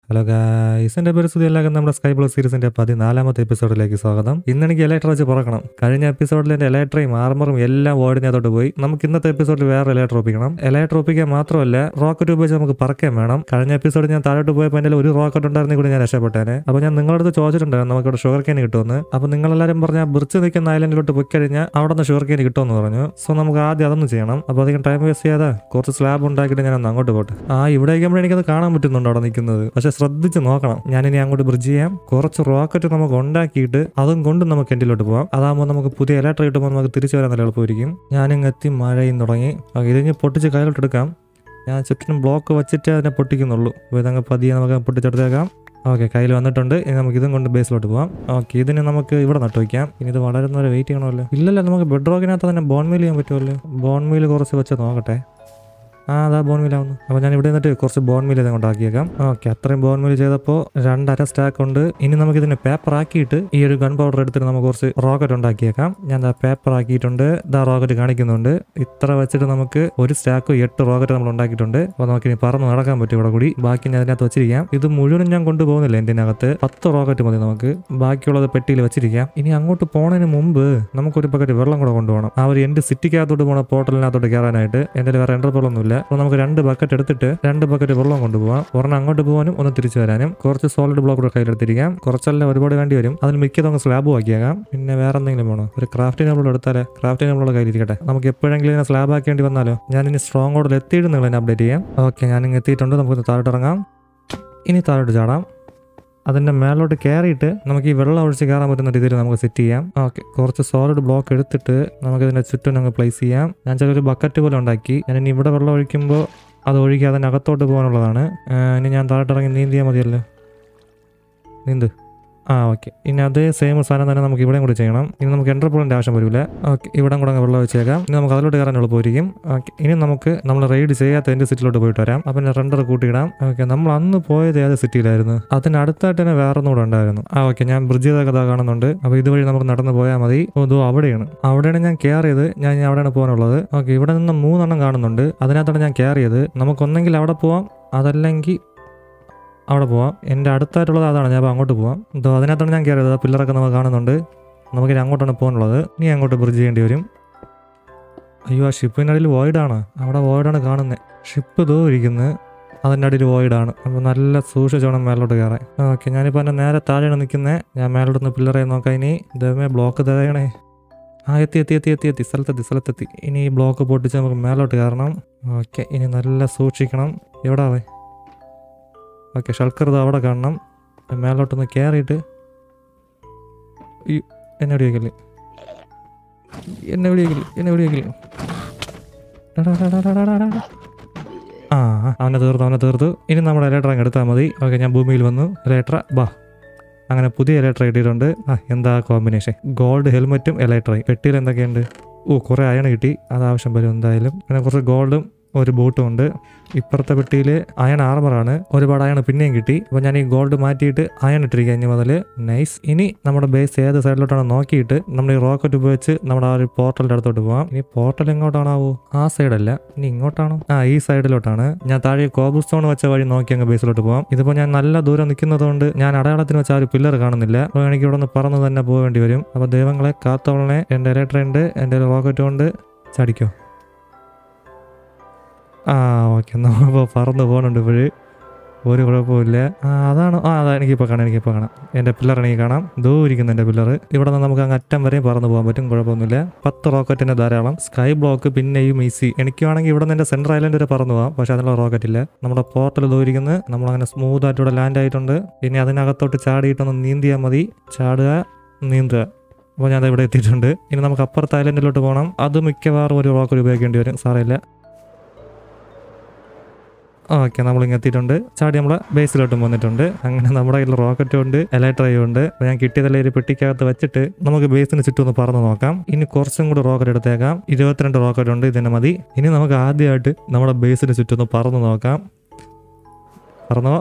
hello guys എൻ്റെ പേര് സുധിയല്ലാകുന്ന നമ്മുടെ സ്കൈ ബ്ലൂ സീരീസിന്റെ പതിനാലാമത്തെ എപ്പിസോഡിലേക്ക് സ്വാഗതം ഇന്ന് എനിക്ക് എലക്ട്ര വെച്ച് പറക്കണം കഴിഞ്ഞ എപ്പിസോഡിൽ എൻ്റെ എലക്ട്രയും ആർമറും എല്ലാം ഓടിനകത്തോട്ട് പോയി നമുക്ക് ഇന്നത്തെ എപ്പിസോഡിൽ വേറെ എലക്ട്ര ഒപ്പിക്കണം എലക്ട്ര ഒപ്പിക്കാൻ മാത്രമല്ല റോക്കറ്റ് ഉപയോഗിച്ച് നമുക്ക് പറക്കാൻ വേണം കഴിഞ്ഞ എപ്പിസോഡിൽ ഞാൻ താഴോട്ട് പോയപ്പോൾ എൻ്റെ ഒരു റോക്കറ്റ് ഉണ്ടായിരുന്നെങ്കിൽ കൂടി ഞാൻ രക്ഷപ്പെട്ടേനെ അപ്പോൾ ഞാൻ നിങ്ങളുടെ അടുത്ത് ചോദിച്ചിട്ടുണ്ടായിരുന്നു നമുക്ക് ഇവിടെ ഷുഗർ കേൻ കിട്ടുമെന്ന് അപ്പോൾ നിങ്ങളെല്ലാവരും പറഞ്ഞാൽ ബ്രിച്ച് നിൽക്കുന്ന ഐലൻഡിലോട്ട് പോയി കഴിഞ്ഞാൽ അവിടെ നിന്ന് ഷുഗർ കേൻ കിട്ടുമെന്ന് പറഞ്ഞു സോ നമുക്ക് ആദ്യം അതൊന്ന് ചെയ്യണം അപ്പോൾ അധികം ടൈം വേസ്റ്റ് ചെയ്യാതെ കുറച്ച് സ്ലാബ് ഉണ്ടാക്കിയിട്ട് ഞാൻ ഒന്ന് അങ്ങോട്ട് പോട്ടെ ആ ഇവിടെ ആകുമ്പോൾ എനിക്കത് കാണാൻ പറ്റുന്നുണ്ട് അവിടെ നിൽക്കുന്നത് പക്ഷെ ശ്രദ്ധിച്ച് നോക്കണം ഞാനിനി അങ്ങോട്ട് ബ്രിഡ്ജ് ചെയ്യാം കുറച്ച് റോക്കറ്റ് നമുക്ക് ഉണ്ടാക്കിയിട്ട് അതും കൊണ്ട് നമുക്ക് എൻഡിലോട്ട് പോകാം അതാകുമ്പോൾ നമുക്ക് പുതിയ ഇലക്ട്രിക് കിട്ടുമ്പോൾ നമുക്ക് തിരിച്ചു വരാൻ നല്ല എളുപ്പമായിരിക്കും ഞാനിങ്ങ് എത്തി മഴയും തുടങ്ങി ആ, ഇതിഞ്ഞ് പൊട്ടിച്ച് കയ്യിലോട്ട് എടുക്കാം ഞാൻ ചുറ്റിനും ബ്ലോക്ക് വെച്ചിട്ട് അതിനെ പൊട്ടിക്കുന്നുള്ളൂ അപ്പോൾ ഇതങ്ങ് പതിയെ നമുക്ക് പൊട്ടിച്ചെടുത്തേക്കാം ഓക്കെ കയ്യിൽ വന്നിട്ടുണ്ട് ഇനി നമുക്ക് ഇതും കൊണ്ട് ബേസിലോട്ട് പോകാം ഓക്കെ ഇതിന് നമുക്ക് ഇവിടെ നട്ടു വയ്ക്കാം ഇനി ഇത് വളരുന്നവരെ വെയിറ്റ് ചെയ്യണമല്ലോ ഇല്ലല്ലോ നമുക്ക് ബെഡ് റോക്കിനകത്ത് തന്നെ ബോൺ മീൽ ചെയ്യാൻ പറ്റുമല്ലോ ബോൺ മീൽ കുറച്ച് വെച്ച് നോക്കട്ടെ ആ അതാ ബോൺ മീൽ ആവുന്നു അപ്പോൾ ഞാൻ ഇവിടെ നിന്നിട്ട് കുറച്ച് ബോൺ മീൽ ഇതങ്ങോട്ട് ആക്കിയേക്കാം ഓക്കെ അത്രയും ബോൺ മീൽ ചെയ്തപ്പോൾ രണ്ടര സ്റ്റാക്ക് ഉണ്ട് ഇനി നമുക്ക് ഇതിനെ പേപ്പർ ആക്കിയിട്ട് ഈ ഒരു ഗൺ പൗഡർ എടുത്തിട്ട് നമുക്ക് കുറച്ച് റോക്കറ്റ് ഉണ്ടാക്കിയേക്കാം ഞാൻ ദാ പേപ്പർ ആക്കിയിട്ടുണ്ട് ദാ റോക്കറ്റ് കാണിക്കുന്നുണ്ട് ഇത്ര വെച്ചിട്ട് നമുക്ക് ഒരു സ്റ്റാക്ക് എട്ട് റോക്കറ്റ് നമ്മൾ ഉണ്ടാക്കിയിട്ടുണ്ട് അപ്പോൾ നമുക്ക് ഇനി പറന്ന് നടക്കാൻ പറ്റും ഇവിടെ കൂടി ബാക്കി ഞാൻ അതിനകത്ത് വെച്ചിരിക്കാം ഇത് മുഴുവനും ഞാൻ കൊണ്ടുപോകുന്നില്ല എൻ്റെ അകത്ത് പത്ത് റോക്കറ്റ് മതി നമുക്ക് ബാക്കിയുള്ളത് പെട്ടിയിൽ വെച്ചിരിക്കാം ഇനി അങ്ങോട്ട് പോണതിന് മുമ്പ് നമുക്കൊരു ബക്കറ്റ് വെള്ളം കൂടെ കൊണ്ടുപോകണം ആ ഒരു എൻ്റെ സിറ്റിക്കകത്തോട്ട് പോണ പോർട്ടലിനകത്തോട്ട് കയറാനായിട്ട് എൻ്റെ വേറെ എൻ്റർപോളൊന്നുമില്ല അപ്പോൾ നമുക്ക് രണ്ട് ബക്കറ്റ് എടുത്തിട്ട് രണ്ട് ബക്കറ്റ് വെള്ളം കൊണ്ടുപോകാം ഒരെണ്ണം അങ്ങോട്ട് പോകാനും ഒന്ന് തിരിച്ചു വരാനും കുറച്ച് സോളിഡ് ബ്ലോക്ക് കൂടെ കയ്യിലെടുത്തിരിക്കാം കുറച്ചല്ല ഒരുപാട് വേണ്ടി വരും അതിൽ മിക്കതും അങ്ങ് സ്ലാബ് ആക്കിയേക്കാം പിന്നെ വേറെ എന്തെങ്കിലും വേണോ ഒരു ക്രാഫ്റ്റ് നമ്മൾ എടുത്താലേ ക്രാഫ്റ്റ് നമ്മളുടെ കയ്യിലിരിക്കട്ടെ നമുക്ക് എപ്പോഴെങ്കിലും ഇതിനെ സ്ലാബ് ആക്കേണ്ടി വന്നാലോ ഞാൻ ഇനി സ്ട്രോങ് ഓർഡർ എത്തിയിട്ട് നിങ്ങൾ എന്നെ അപ്ഡേറ്റ് ചെയ്യാം ഓക്കെ ഞാൻ ഇങ്ങ് എത്തിയിട്ടുണ്ട് നമുക്ക് താഴോട്ട് ഇറങ്ങാം ഇനി താഴോട്ട് ചാടാം അതിൻ്റെ മേലോട്ട് കയറിയിട്ട് നമുക്ക് ഈ വെള്ളം ഒഴിച്ച് കയറാൻ പറ്റുന്ന രീതിയിൽ നമുക്ക് സെറ്റ് ചെയ്യാം ഓക്കെ കുറച്ച് സോളിഡ് ബ്ലോക്ക് എടുത്തിട്ട് നമുക്ക് ഇതിൻ്റെ ചുറ്റും അങ്ങ് പ്ലേസ് ചെയ്യാം ഞാൻ ചെറിയൊരു ബക്കറ്റ് പോലെ ഉണ്ടാക്കി ഞാൻ ഇനി ഇവിടെ വെള്ളം ഒഴിക്കുമ്പോൾ അത് ഒഴുകി അതിൻ്റെ അകത്തോട്ട് പോകാനുള്ളതാണ് ആ, ഇനി ഞാൻ താഴോട്ടിറങ്ങി നീന്തിയാൽ മതിയല്ലോ നീന്ത് ആ ഓക്കെ ഇനി അതേ സെയിം സാധനം തന്നെ നമുക്ക് ഇവിടെയും കൂടി ചെയ്യണം ഇനി നമുക്ക് എൻ്റർപോളിൻ്റെ ആവശ്യം വരില്ല ഓക്കെ ഇവിടെ കൂടെ അങ്ങ് വെള്ളം വെച്ചേക്കാം ഇനി നമുക്ക് അതിലോട്ട് കയറാൻ എളുപ്പമായിരിക്കും ഓക്കെ ഇനി നമുക്ക് നമ്മൾ റൈഡ് ചെയ്യാത്ത എൻ്റെ സിറ്റിയിലോട്ട് പോയിട്ട് വരാം അപ്പം ഞാൻ റെൻഡർ കൂട്ടിയിടാം ഓക്കെ നമ്മൾ അന്ന് പോയത് ഏത് സിറ്റിയിലായിരുന്നു അതിനടുത്തായിട്ട് തന്നെ വേറെ ഒന്നും കൂടെ ഉണ്ടായിരുന്നു ആ ഓക്കെ ഞാൻ ബ്രിഡ്ജ് ചെയ്ത കഥ കാണുന്നുണ്ട് അപ്പോൾ ഇതുവഴി നമുക്ക് നടന്നു പോയാൽ മതി ഓ ഇതോ അവിടെയാണ് അവിടെയാണ് ഞാൻ കയറിയത് ഞാൻ ഇനി അവിടെയാണ് പോകാനുള്ളത് ഓക്കെ ഇവിടെ നിന്ന് മൂന്നെണ്ണം കാണുന്നുണ്ട് അതിനകത്താണ് ഞാൻ കയറിയത് നമുക്കൊന്നെങ്കിൽ അവിടെ പോവാം അതല്ലെങ്കിൽ അവിടെ പോവാം എൻ്റെ അടുത്തായിട്ടുള്ളത് അതാണ് ഞാൻ അപ്പോൾ അങ്ങോട്ട് പോവാം ഇതോ അതിനകത്താണ് ഞാൻ കയറിയത് ആ പില്ലറൊക്കെ നമുക്ക് കാണുന്നുണ്ട് നമുക്കിനി അങ്ങോട്ടാണ് പോകാനുള്ളത് ഇനി അങ്ങോട്ട് ബ്രിഡ്ജ് ചെയ്യേണ്ടി വരും അയ്യോ ആ ഷിപ്പിനടിയിൽ വോയിഡാണ് അവിടെ വോയിഡാണ് കാണുന്നത് ഷിപ്പ് ഇതോ ഇരിക്കുന്നത് അതിൻ്റെ അടിയിൽ വോയിഡാണ് അപ്പോൾ നല്ല സൂക്ഷിച്ച് വേണം മേലോട്ട് കയറാൻ ഓക്കെ ഞാനിപ്പോൾ എൻ്റെ നേരെ താഴെയാണ് നിൽക്കുന്നത് ഞാൻ മേലോട്ട് നിന്ന് പില്ലറെ നോക്കാം ഇനി ഇതേ ബ്ലോക്ക് തരയണേ ആ എത്തി എത്തി എത്തി എത്തി എത്തി സ്ഥലത്തെത്തി സ്ഥലത്തെത്തി ഇനി ഈ ബ്ലോക്ക് പൊട്ടിച്ച് നമുക്ക് മേലോട്ട് കയറണം ഓക്കെ ഇനി നല്ല സൂക്ഷിക്കണം എവിടെ ആവേ ഓക്കെ ഷൾക്കർ ഇത് അവിടെ കാണണം മേലോട്ടൊന്ന് കയറിയിട്ട് ഈ എന്നെ വിളിയാക്കില്ലേ എന്നെ വിളിയാക്കില്ല എന്നെ വിളിയാക്കില്ല ആ അവനെ തീർത്തു അവനെ തീർത്തു ഇനി നമ്മുടെ ഇലക്ട്ര അങ്ങ് എടുത്താൽ മതി ഓക്കെ ഞാൻ ഭൂമിയിൽ വന്നു ഇലക്ട്ര ബാ അങ്ങനെ പുതിയ ഇലക്ട്ര കിട്ടിയിട്ടുണ്ട് ആ എന്താ കോമ്പിനേഷൻ ഗോൾഡ് ഹെൽമെറ്റും ഇലക്ട്രയും പെട്ടിയിൽ എന്തൊക്കെയുണ്ട് ഓ കുറേ അയൺ കിട്ടി അത് ആവശ്യം വരും എന്തായാലും പിന്നെ കുറച്ച് ഗോൾഡും ഒരു ബൂട്ടും ഉണ്ട് ഇപ്പുറത്തെ പെട്ടിയിൽ അയൺ ആർമറാണ് ഒരുപാട് അയൺ പിന്നെയും കിട്ടി അപ്പോൾ ഞാൻ ഈ ഗോൾഡ് മാറ്റിയിട്ട് അയൺ ഇട്ടിരിക്കുക ഇനി മുതൽ നൈസ് ഇനി നമ്മുടെ ബേസ് ഏത് സൈഡിലോട്ടാണ് നോക്കിയിട്ട് നമ്മൾ ഈ റോക്കറ്റ് ഉപയോഗിച്ച് നമ്മുടെ ആ ഒരു പോർട്ടലിൻ്റെ അടുത്തോട്ട് പോകാം ഇനി പോർട്ടൽ എങ്ങോട്ടാണാവോ ആ സൈഡല്ല ഇനി ഇങ്ങോട്ടാണോ ആ ഈ സൈഡിലോട്ടാണ് ഞാൻ താഴെ കോബിൾ സ്റ്റോൺ വെച്ച വഴി നോക്കി അങ്ങ് ബേസിലോട്ട് പോകാം ഇതിപ്പോൾ ഞാൻ നല്ല ദൂരം നിൽക്കുന്നതുകൊണ്ട് ഞാൻ അടയാളത്തിന് വെച്ച ആ ഒരു പില്ലർ കാണുന്നില്ല അപ്പോൾ എനിക്ക് ഇവിടെ നിന്ന് പറന്ന് തന്നെ പോകേണ്ടി വരും അപ്പോൾ ദൈവങ്ങളെ കാത്തോളനെ എൻ്റെ ഇലക്ട്ര ഉണ്ട് എൻ്റെ റോക്കറ്റ് കൊണ്ട് ചടിക്കോ ആ ഓക്കെ നമ്മളിപ്പോൾ പറന്ന് പോകുന്നുണ്ട് ഇപ്പോഴ് ഒരു കുഴപ്പമില്ല ആ അതാണ് ആ അതാ എനിക്കിപ്പോൾ കാണാം എനിക്കിപ്പോൾ കാണാം എൻ്റെ പില്ലർ എനിക്ക് കാണാം ദൂ ഇരിക്കുന്നു എൻ്റെ പില്ലർ ഇവിടെ നിന്ന് നമുക്ക് അങ്ങ് അറ്റം വരെയും പറന്ന് പോകാൻ പറ്റും കുഴപ്പമൊന്നുമില്ല പത്ത് റോക്കറ്റിന് ധാരാളം സ്കൈ ബ്ലോക്ക് പിന്നെയും ഈസി എനിക്കാണെങ്കിൽ ഇവിടെ നിന്ന് എൻ്റെ സെൻട്രൽ ഐലൻഡ് വരെ പറന്ന് പോകാം പക്ഷേ അതിനുള്ള റോക്കറ്റ് ഇല്ല നമ്മുടെ പോർട്ടൽ ദൂരിക്കുന്നത് നമ്മളങ്ങനെ സ്മൂത്ത് ആയിട്ട് ഇവിടെ ലാൻഡ് ആയിട്ടുണ്ട് ഇനി അതിനകത്തോട്ട് ചാടിയിട്ടൊന്ന് നീന്തിയാൽ മതി ചാടുക നീന്തുക അപ്പോൾ ഞാൻ ദാ ഇവിടെ എത്തിയിട്ടുണ്ട് ഇനി നമുക്ക് അപ്പുറത്തെ ഐലൻഡിലോട്ട് പോകണം അത് മിക്കവാറും ഒരു റോക്കറ്റ് ഉപയോഗിക്കേണ്ടി വരും സാറില്ല ഓക്കെ നമ്മൾ ഇങ്ങ് എത്തിയിട്ടുണ്ട് ചാടി നമ്മളെ ബേസിലോട്ടും വന്നിട്ടുണ്ട് അങ്ങനെ നമ്മുടെ കയ്യിൽ റോക്കറ്റും ഉണ്ട് എലക്ട്രയും ഉണ്ട് അപ്പോൾ ഞാൻ കിട്ടിയതെല്ലാം ഒരു പെട്ടിക്കകത്ത് വെച്ചിട്ട് നമുക്ക് ബേസിന് ചുറ്റും ഒന്ന് പറന്ന് നോക്കാം ഇനി കുറച്ചും കൂടി റോക്കറ്റ് എടുത്തേക്കാം ഇരുപത്തിരണ്ട് റോക്കറ്റ് ഉണ്ട് ഇതിന് മതി ഇനി നമുക്ക് ആദ്യമായിട്ട് നമ്മുടെ ബേസിന് ചുറ്റും ഒന്ന് പറന്ന് നോക്കാം പറന്നോ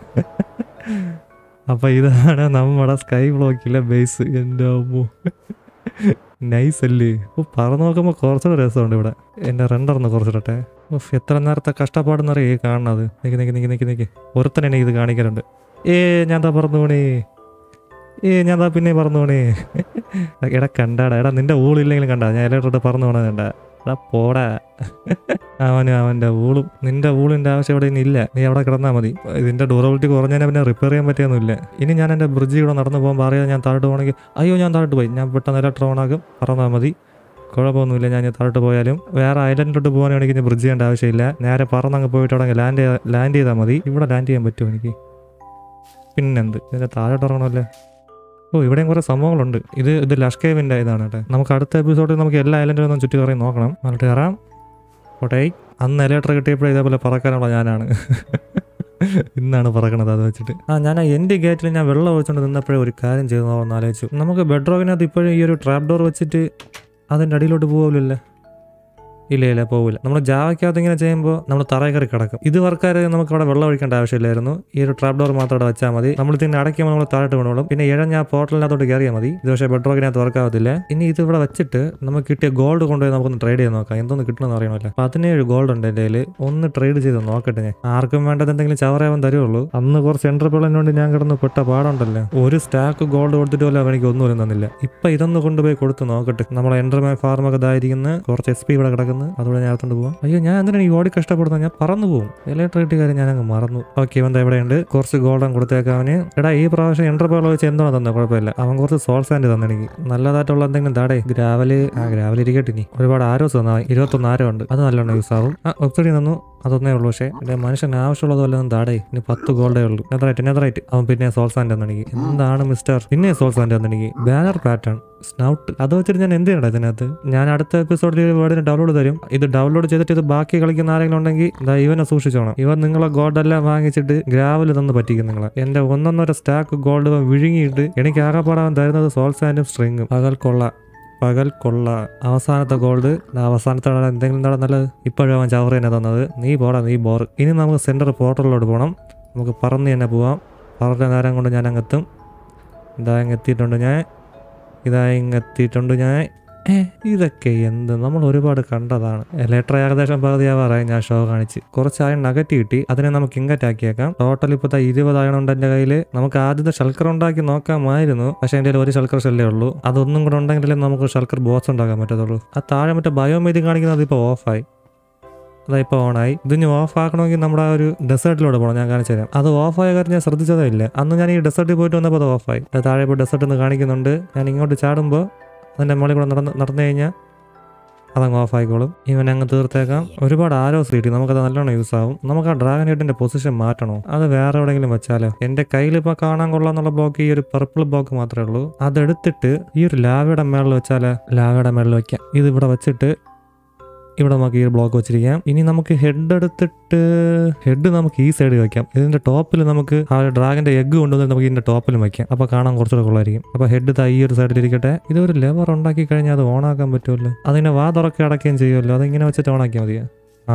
അപ്പൊ ഇതാണ് നമ്മുടെ സ്കൈ ബ്ലോക്കിലെ ബേസ് എൻ്റെ അമ്മോ നൈസ് അല്ലേ ഓ പറന്ന് നോക്കുമ്പോൾ കുറച്ചുകൂടെ രസമുണ്ട് ഇവിടെ എൻ്റെ റെണ്ടർന്ന് കുറച്ചിടട്ടെ ഉഫ്, എത്ര നേരത്തെ കഷ്ടപ്പാടെന്നറിയ ഈ കാണുന്നത് നിക്ക് നിക്ക് നിക്ക് നിക്ക് നിക്ക് ഒരുത്തനെ എനിക്ക് ഇത് കാണിക്കാറുണ്ട് ഏ ഞാൻ താ പറന്നു പോണേ ഏ ഞാൻ താ പിന്നെ പറന്നു പോണേ എടാ കണ്ടാടാ എടാ നിന്റെ ഊളില്ലെങ്കിലും കണ്ടാ ഞാൻ എല്ലായിട്ടോട്ട് പറന്നു പോണ കണ്ട എടാ പോടാ അവനും അവൻ്റെ ഊളും നിന്റെ ഊളിൻ്റെ ആവശ്യം ഇവിടെ ഇനി ഇല്ല നീ അവിടെ കിടന്നാൽ മതി ഇതിൻ്റെ ഡ്യൂറബിലിറ്റി കുറഞ്ഞാൽ പിന്നെ റിപ്പയർ ചെയ്യാൻ പറ്റിയൊന്നുമില്ല ഇനി ഞാൻ എൻ്റെ ബ്രിഡ്ജ് കൂടെ നടന്നു പോകുമ്പോൾ അറിയാതെ ഞാൻ താഴോട്ട് പോകണമെങ്കിൽ അയ്യോ ഞാൻ താഴോട്ട് പോയി ഞാൻ പെട്ടെന്ന് ഇലക്ട്ര ഓണാക്കും പറന്നാൽ മതി കുഴപ്പമൊന്നുമില്ല ഞാൻ ഇനി താഴോട്ട് പോയാലും വേറെ ഐലൻഡിലോട്ട് പോകാനാണെങ്കിൽ എനിക്ക് ബ്രിഡ്ജ് ചെയ്യേണ്ട ആവശ്യമില്ല നേരെ പറന്നങ്ങ് പോയിട്ട് അവിടെ ലാൻഡ് ലാൻഡ് ചെയ്താൽ മതി ഇവിടെ ലാൻഡ് ചെയ്യാൻ പറ്റുമോ എനിക്ക് പിന്നെന്ത് ഇതിൻ്റെ താഴോട്ട് ഇറങ്ങണമല്ലേ ഓ ഇവിടെയും കുറേ സംഭവങ്ങളുണ്ട് ഇത് ഇത് ലഷ്കേവിൻ്റെ ഇതാണ് കേട്ടോ നമുക്ക് അടുത്ത എപ്പിസോഡിൽ നമുക്ക് എല്ലാ ഐലൻഡിലും ഒന്ന് ചുറ്റി കറങ്ങി നോക്കണം എന്നിട്ട് കയറാം കോട്ടെ അന്ന് എലേറ്റർ കിട്ടിയപ്പോഴേ ഇതേപോലെ പറക്കാനുള്ള ഞാനാണ് ഇന്നാണ് പറക്കണത് അത് വെച്ചിട്ട് ആ ഞാൻ ആ എൻ്റെ ഗേറ്റിൽ ഞാൻ വെള്ളം ഒഴിച്ചുകൊണ്ട് നിന്നപ്പോഴേ ഒരു കാര്യം ചെയ്തു നോക്കാൻ ആലോചിച്ചു നമുക്ക് ബെഡ്റോക്കിനകത്ത് ഇപ്പോഴും ഈ ഒരു ട്രാപ്പ് ഡോർ വെച്ചിട്ട് അതിൻ്റെ അടിയിലോട്ട് പോകില്ലല്ലേ ഇല്ല ഇല്ല പോകില്ല നമ്മൾ ജാവയ്ക്കകത്ത് ഇങ്ങനെ ചെയ്യുമ്പോൾ നമ്മൾ തറയിൽ കയറി കിടക്കും ഇത് വർക്കാരെ നമുക്ക് അവിടെ വെള്ളം ഒഴിക്കേണ്ട ആവശ്യമില്ലായിരുന്നു ഈ ഒരു ട്രാപ്പ് ഡോർ മാത്രം അവിടെ വെച്ചാൽ മതി നമ്മൾ ഇതിനെ അടയ്ക്കുമ്പോൾ നമ്മൾ താഴോട്ട് വീണോളും പിന്നെ ഇഴഞ്ഞ ആ പോർട്ടലിനകത്തോട്ട് കയറിയാൽ മതി ഇത് പക്ഷേ ബെഡ്റോക്കിനകത്ത് വർക്കാവത്തില്ല ഇനി ഇത് ഇവിടെ വെച്ചിട്ട് നമുക്ക് കിട്ടിയ ഗോൾഡ് കൊണ്ടുപോയി നമുക്കൊന്ന് ട്രേഡ് ചെയ്ത് നോക്കാം എന്തോന്ന് കിട്ടണമെന്ന് അറിയണമല്ലോ പതിനേഴ് ഗോൾഡ് ഉണ്ട് എൻ്റെ കയ്യിൽ ഒന്ന് ട്രേഡ് ചെയ്ത് നോക്കട്ടെ ഞാൻ ആർക്കും വേണ്ടത് എന്തെങ്കിലും ചവറാവൻ തരുള്ളൂ അന്ന് കുറച്ച് എൻ്റർപ്രളനുകൊണ്ട് ഞാൻ കിടന്ന് പെട്ട പാടുണ്ടല്ലോ ഒരു സ്റ്റാക്ക് ഗോൾഡ് കൊടുത്തിട്ട് പോലും എനിക്ക് ഒന്നും തന്നില്ല ഇപ്പൊ ഇതൊന്ന് കൊണ്ടുപോയി കൊടുത്ത് നോക്കട്ടെ നമ്മളെ എൻ്റർമാൻ ഫാർമൊക്കെ ഇതായിരിക്കുന്ന കുറച്ച് എസ് പി ഇവിടെ കിടക്കുന്നു അതുകൂടെ ഞാൻ അകത്തോണ്ട് പോകാം അയ്യോ ഞാൻ എന്തിനാണ് ഈ ഓടി കഷ്ടപ്പെടുന്നത് ഞാൻ പറന്നു പോകും ഇലക്ട്രിസിറ്റി കാര്യം ഞാൻ അങ്ങ് മറന്നു ഓക്കെ ഇവൻ ദാ ഇവിടെയുണ്ട് കുറച്ച് ഗോൾഡൻ കൊടുത്തേക്കാവന് എടാ ഈ പ്രാവശ്യം എൻ്റർപ്രൾ വെച്ച് എന്തോ തന്നെ കുഴപ്പമില്ല അവൻ കുറച്ച് സോൾ സാൻഡ് തന്നെ എനിക്ക് നല്ലതായിട്ടുള്ള എന്തെങ്കിലും താടേ ഗ്രാവല് ആ ഗ്രാവൽ ഇരിക്കട്ടെ ഇനി ഒരുപാട് ആരോസ് തന്നാ ഇരുപത്തൊന്ന് ആരോ ഉണ്ട് അത് നല്ലോണം യൂസ് ആവും ആ ഒത്തിരി തന്നു അതൊന്നേ ഉള്ളൂ പക്ഷേ എൻ്റെ മനുഷ്യന് ആവശ്യമുള്ളത് വല്ലതും താടേ ഇനി പത്ത് ഗോൾഡേ ഉള്ളൂ നെതറൈറ്റ് നെതറൈറ്റ് അവൻ പിന്നെ സോൾ സാൻഡ് തന്നെ എനിക്ക് എന്താണ് മിസ്റ്റർ പിന്നെ സോൾ സാൻഡ് തന്നെ എനിക്ക് ബാനർ പാറ്റേൺ സ്നൗട്ട് അത് വെച്ചിട്ട് ഞാൻ എന്ത് ചെയ്യണം ഇതിനകത്ത് ഞാൻ അടുത്ത എപ്പിസോഡിൽ വേർഡിന് ഡൗൺലോഡ് തരും ഇത് ഡൗൺലോഡ് ചെയ്തിട്ട് ഇത് ബാക്കി കളിക്കുന്ന ആരെങ്കിലും ഉണ്ടെങ്കിൽ ദാ ഇവനെ സൂക്ഷിച്ചോണം ഇവൻ നിങ്ങളെ ഗോൾഡ് എല്ലാം വാങ്ങിച്ചിട്ട് ഗ്രാവൽ തന്ന് പറ്റിക്കും നിങ്ങളെ എന്റെ ഒന്നൊന്നര സ്റ്റാക്ക് ഗോൾഡ് ഇവൻ വിഴുങ്ങിയിട്ട് എനിക്ക് ആകെപ്പാടാൻ തരുന്നത് സോൾ സാൻഡും സ്ട്രിങ്ങും പകൽ കൊള്ള പകൽ കൊള്ള അവസാനത്തെ ഗോൾഡ് അവസാനത്തെ ആളെ എന്തെങ്കിലും നട നല്ലത് ഇപ്പോഴും അവൻ ചവറ് തന്നെ തന്നത് നീ പോടാ നീ ബോർ ഇനി നമുക്ക് സെൻറ്റർ പോർട്ടലിലോട്ട് പോകണം നമുക്ക് പറന്ന് തന്നെ പോവാം പറഞ്ഞ നേരം കൊണ്ട് ഞാൻ അങ്ങെത്തും ഇതാ അങ്ങ് എത്തിയിട്ടുണ്ട് ഞാൻ ഇതാ ഇങ്ങ് എത്തിയിട്ടുണ്ട് ഞാൻ ഏ ഇതൊക്കെ എന്ത് നമ്മൾ ഒരുപാട് കണ്ടതാണ് ലെറ്റർ ഏകദേശം പകുതിയാവാറായി ഞാൻ ഷോ കാണിച്ച് കുറച്ചായ നഗറ്റ് കിട്ടി അതിനെ നമുക്ക് ഇങ്ങറ്റ് ആക്കിയേക്കാം ടോട്ടൽ ഇപ്പോഴത്തെ ഇരുപതായതുകൊണ്ട് എൻ്റെ കയ്യിൽ നമുക്ക് ആദ്യത്തെ ഷൽക്കർ ഉണ്ടാക്കി നോക്കാമായിരുന്നു പക്ഷേ എൻ്റെ കയ്യിൽ ഒരു ഷൽക്കർ ഷെല്ലേ ഉള്ളൂ അതൊന്നും കൂടെ ഉണ്ടെങ്കിലേ നമുക്ക് ഷൽക്കർ ബോസ് ഉണ്ടാക്കാൻ പറ്റത്തുള്ളൂ ആ താഴെ മറ്റേ ബയോമേതി കാണിക്കുന്നത് ഇപ്പോൾ ഓഫായി അതാ ഇപ്പോൾ ഓണായി ഇതിന് ഓഫ് ആക്കണമെങ്കിൽ നമ്മുടെ ആ ഒരു ഡെസേർട്ടിലൂടെ പോകണം ഞാൻ കാണിച്ചു തരാം അത് ഓഫായ കാര്യം ഞാൻ ശ്രദ്ധിച്ചതേ ഇല്ല അന്ന് ഞാൻ ഈ ഡെസേർട്ടിൽ പോയിട്ട് വന്നപ്പോൾ അത് ഓഫായി അത് താഴെ ഇപ്പോൾ ഡെസേർട്ട് എന്ന് കാണിക്കുന്നുണ്ട് ഞാൻ ഇങ്ങോട്ട് ചാടുമ്പോൾ അതിൻ്റെ മുകളിൽ കൂടെ നടന്ന് നടന്നു കഴിഞ്ഞാൽ അതങ്ങ് ഓഫ് ആയിക്കോളും ഇവൻ അങ്ങ് തീർത്തേക്കാം ഒരുപാട് ആരോസ് കിട്ടി നമുക്കത് നല്ലോണം യൂസ് ആവും നമുക്ക് ആ ഡ്രാഗൺ ഹെഡിന്റെ പൊസിഷൻ മാറ്റണോ അത് വേറെ എവിടെയെങ്കിലും വെച്ചാലോ എന്റെ കയ്യിൽ ഇപ്പൊ കാണാൻ കൊള്ളാന്നുള്ള ബ്ലോക്ക് ഈ ഒരു പർപ്പിൾ ബ്ലോക്ക് മാത്രമേ ഉള്ളൂ അതെടുത്തിട്ട് ഈ ഒരു ലാവയുടെ മേളിൽ വെച്ചാലോ ലാവയുടെ മേളിൽ വെക്കാം ഇത് ഇവിടെ വെച്ചിട്ട് ഇവിടെ നമുക്ക് ഈ ഒരു ബ്ലോക്ക് വെച്ചിരിക്കാം ഇനി നമുക്ക് ഹെഡ് എടുത്തിട്ട് ഹെഡ് നമുക്ക് ഈ സൈഡ് വെക്കാം ഇതിന്റെ ടോപ്പിൽ നമുക്ക് ആ ഡ്രാഗന്റെ എഗ്ഗ് കൊണ്ടുവന്നിട്ട് നമുക്ക് ഇതിന്റെ ടോപ്പിലും വെക്കാം അപ്പൊ കാണാൻ കുറച്ചുകൂടെ കൊള്ളായിരിക്കും അപ്പൊ ഹെഡ് ദാ ഈ ഒരു സൈഡിൽ ഇരിക്കട്ടെ ഇത് ഒരു ലെവർ ഉണ്ടാക്കി കഴിഞ്ഞാൽ അത് ഓണാക്കാൻ പറ്റുമല്ലോ അതിനെ വാ തുറക്കി അടക്കുകയും ചെയ്യുമല്ലോ അതിങ്ങനെ വെച്ചിട്ട് ഓണാക്കിയാൽ മതിയോ ആ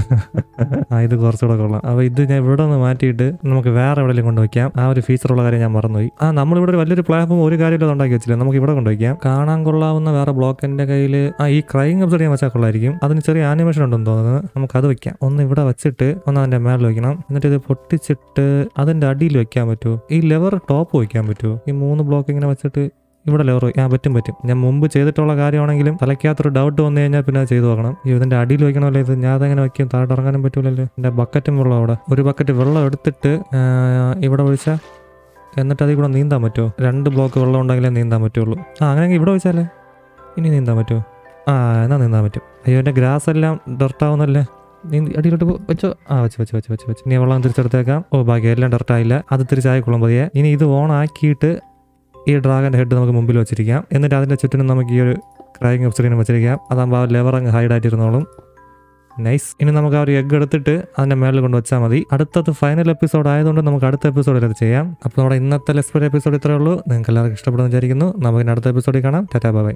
ആ ഇത് കുറച്ചുകൂടെ കൊള്ളാം അപ്പൊ ഇത് ഞാൻ ഇവിടെ നിന്ന് മാറ്റിയിട്ട് നമുക്ക് വേറെ എവിടെയെങ്കിലും കൊണ്ടുവയ്ക്കാം ആ ഒരു ഫീച്ചറുള്ള കാര്യം ഞാൻ മറന്നുപോയി ആ നമ്മളിവിടെ ഒരു വലിയൊരു പ്ലാറ്റ്ഫോം ഒരു കാര്യമില്ല ഉണ്ടാക്കി വെച്ചില്ല നമുക്ക് ഇവിടെ കൊണ്ടുവയ്ക്കാം കാണാൻ കൊള്ളാവുന്ന വേറെ ബ്ലോക്ക് എൻ്റെ കയ്യിൽ ആ ഈ ക്രൈം എപ്പിസോഡ് ഞാൻ വെച്ചാൽ കൊള്ളായിരിക്കും അതിന് ചെറിയ ആനിമേഷൻ ഉണ്ടെന്ന് തോന്നുന്നത് നമുക്ക് അത് വെക്കാം ഒന്ന് ഇവിടെ വെച്ചിട്ട് ഒന്ന് അതിന്റെ മേളിൽ വെക്കണം എന്നിട്ട് ഇത് പൊട്ടിച്ചിട്ട് അതിന്റെ അടിയിൽ വെക്കാൻ പറ്റുമോ ഈ ലെവർ ടോപ്പ് വെക്കാൻ പറ്റുമോ ഈ മൂന്ന് ബ്ലോക്ക് ഇങ്ങനെ വെച്ചിട്ട് ഇവിടെ ലെവർ ആ പറ്റും പറ്റും ഞാൻ മുമ്പ് ചെയ്തിട്ടുള്ള കാര്യമാണെങ്കിലും തലയ്ക്കകത്തൊരു ഡൗട്ട് വന്നു കഴിഞ്ഞാൽ പിന്നെ അത് ചെയ്തു നോക്കണം ഈ ഇതിന്റെ അടിയിൽ വെക്കണമല്ലോ ഇത് ഞാൻ അതെങ്ങനെ വെക്കും താഴെ ഇറങ്ങാനും പറ്റൂലല്ലോ എൻ്റെ ബക്കറ്റും വെള്ളം അവിടെ ഒരു ബക്കറ്റ് വെള്ളം എടുത്തിട്ട് ആ, ഇവിടെ ഒഴിച്ചാൽ എന്നിട്ട് അതിൽ കൂടെ നീന്താൻ പറ്റുമോ രണ്ട് ബ്ലോക്ക് വെള്ളം ഉണ്ടെങ്കിലേ നീന്താൻ പറ്റുള്ളൂ ആ അങ്ങനെയെങ്കിൽ ഇവിടെ വെച്ചാലേ ഇനി നീന്താൻ പറ്റുമോ ആ എന്നാ നീന്താൻ പറ്റും അയ്യോ എൻ്റെ ഗ്രാസ് എല്ലാം ഡർട്ടാവുന്നല്ലേ നീന്തി അടിയിലോട്ട് പോ- വെച്ചോ ആ വെച്ച് വെച്ച് വെച്ച് വെച്ച് വെച്ച് ഇനി വെള്ളം തിരിച്ചെടുത്തേക്കാം ഓ ബാക്കി എല്ലാം ഡർട്ടായില്ല അത് തിരിച്ചായിക്കൊള്ളും പതിയെ ഇനി ഇത് ഓൺ ആക്കിയിട്ട് ഈ ഡ്രാഗൻ്റെ ഹെഡ് നമുക്ക് മുമ്പിൽ വെച്ചിരിക്കാം എന്നിട്ട് അതിൻ്റെ ചുറ്റിനും നമുക്ക് ഈ ഒരു ക്രൈങ് വെബ്സൈറ്റിനും വെച്ചിരിക്കാം അതാകുമ്പോൾ ആ ലെവർ അങ്ങ് ഹൈഡ് ആയിട്ടിരുന്നോളും നൈസ് ഇനി നമുക്ക് ആ ഒരു എഗ് എടുത്തിട്ട് അതിൻ്റെ മേളിൽ കൊണ്ട് വെച്ചാൽ മതി അടുത്തത് ഫൈനൽ എപ്പിസോഡ് ആയതുകൊണ്ട് നമുക്ക് അടുത്ത എപ്പിസോഡിൽ അത് ചെയ്യാം അപ്പോൾ നമ്മുടെ ഇന്നത്തെ ലെസ്പെഡ് എപ്പിസോഡ് ഇത്രയേ ഉള്ളൂ നിങ്ങൾക്ക് എല്ലാവർക്കും ഇഷ്ടപ്പെടുന്നു വിചാരിക്കുന്നു നമുക്ക് ഇനി അടുത്ത എപ്പിസോഡിൽ കാണാം ടാറ്റാ ബൈ